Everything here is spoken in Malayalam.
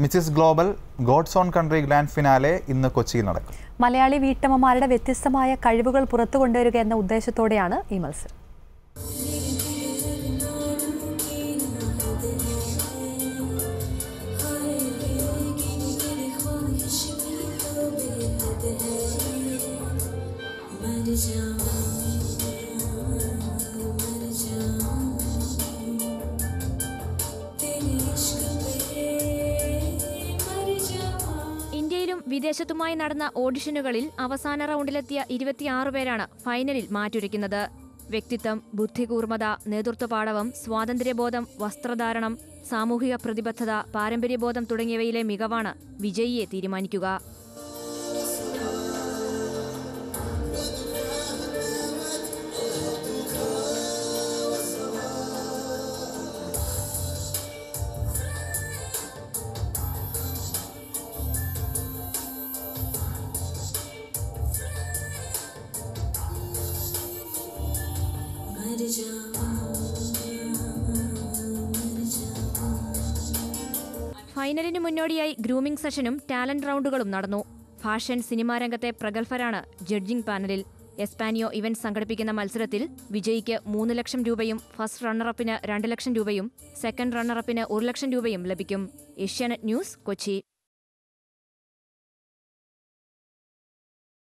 Mrs global God's own country grand finale ഇന്ന് കൊച്ചിയിൽ നടക്കും മലയാളി വീട്ടമ്മമാരുടെ വ്യത്യസ്തമായ കഴിവുകൾ പുറത്തു കൊണ്ടുവരിക എന്ന ഉദ്ദേശത്തോടെയാണ് ഈ മത്സരം ഇന്ത്യയിലും വിദേശത്തുമായി നടന്ന ഓഡിഷനുകളിൽ അവസാന റൗണ്ടിലെത്തിയ ഇരുപത്തിയാറ് പേരാണ് ഫൈനലിൽ മാറ്റുരയ്ക്കുന്നത് വ്യക്തിത്വം ബുദ്ധികൂർമ്മത നേതൃത്വ പാടവം സ്വാതന്ത്ര്യബോധം വസ്ത്രധാരണം സാമൂഹിക പ്രതിബദ്ധത പാരമ്പര്യബോധം തുടങ്ങിയവയിലെ മികവാണ് വിജയിയെ തീരുമാനിക്കുക ഫൈനലിന് മുന്നോടിയായി ഗ്രൂമിംഗ് സെഷനും ടാലന്റ് റൗണ്ടുകളും നടന്നു ഫാഷൻ സിനിമാ രംഗത്തെ പ്രഗത്ഭരാണ് ജഡ്ജിംഗ് പാനലിൽ എസ്പാനിയോ ഇവന്റ് സംഘടിപ്പിക്കുന്ന മത്സരത്തിൽ വിജയിക്ക് മൂന്ന് ലക്ഷം രൂപയും ഫസ്റ്റ് റണ്ണറപ്പിന് രണ്ട് ലക്ഷം രൂപയും സെക്കൻഡ് റണ്ണറപ്പിന് ഒരു ലക്ഷം രൂപയും ലഭിക്കും ഏഷ്യാനെറ്റ് ന്യൂസ് കൊച്ചി